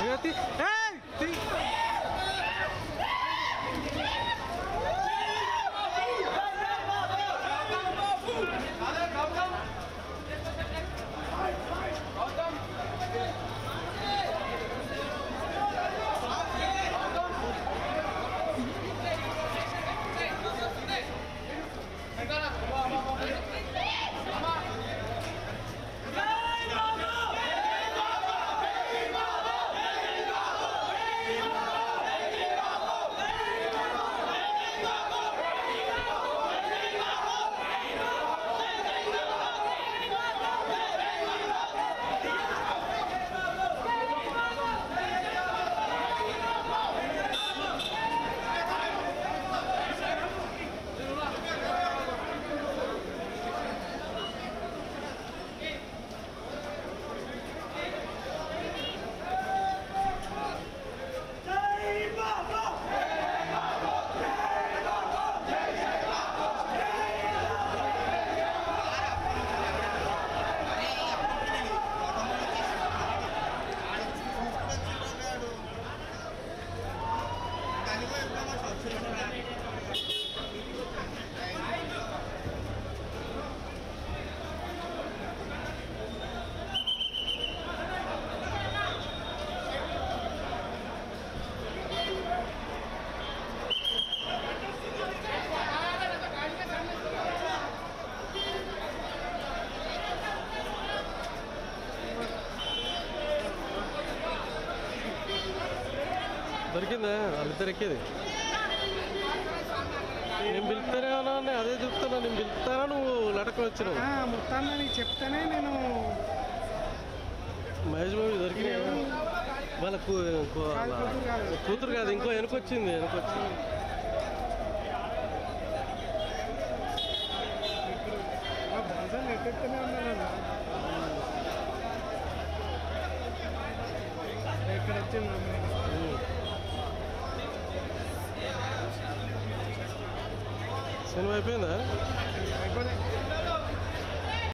ఇక తీ- ఏయ్, తీ- దొరికిందా వాళ్ళిద్దరు ఎక్కేది నేను పిలుస్తానేమన్నా అని అదే చెప్తున్నా నేను పిలుస్తానా నువ్వు లటకం వచ్చినావు ఆ, మొత్తాన్ని నీకు చెప్తానే నేను మహేష్ బాబు దొరికినాయి వాళ్ళ కూ- కూ- కాదు, కూతురు కాదు. కూతురు కాదు ఇంకో వెనకొచ్చింది వెనకొచ్చింది ఆ బాన్సాలు ఎట్టెత్తనే ఉన్నాను ఎక్కడ వచ్చింది అమ్మాయి ఉమ్. సినిమా అయిపోయిందా అయిపోయి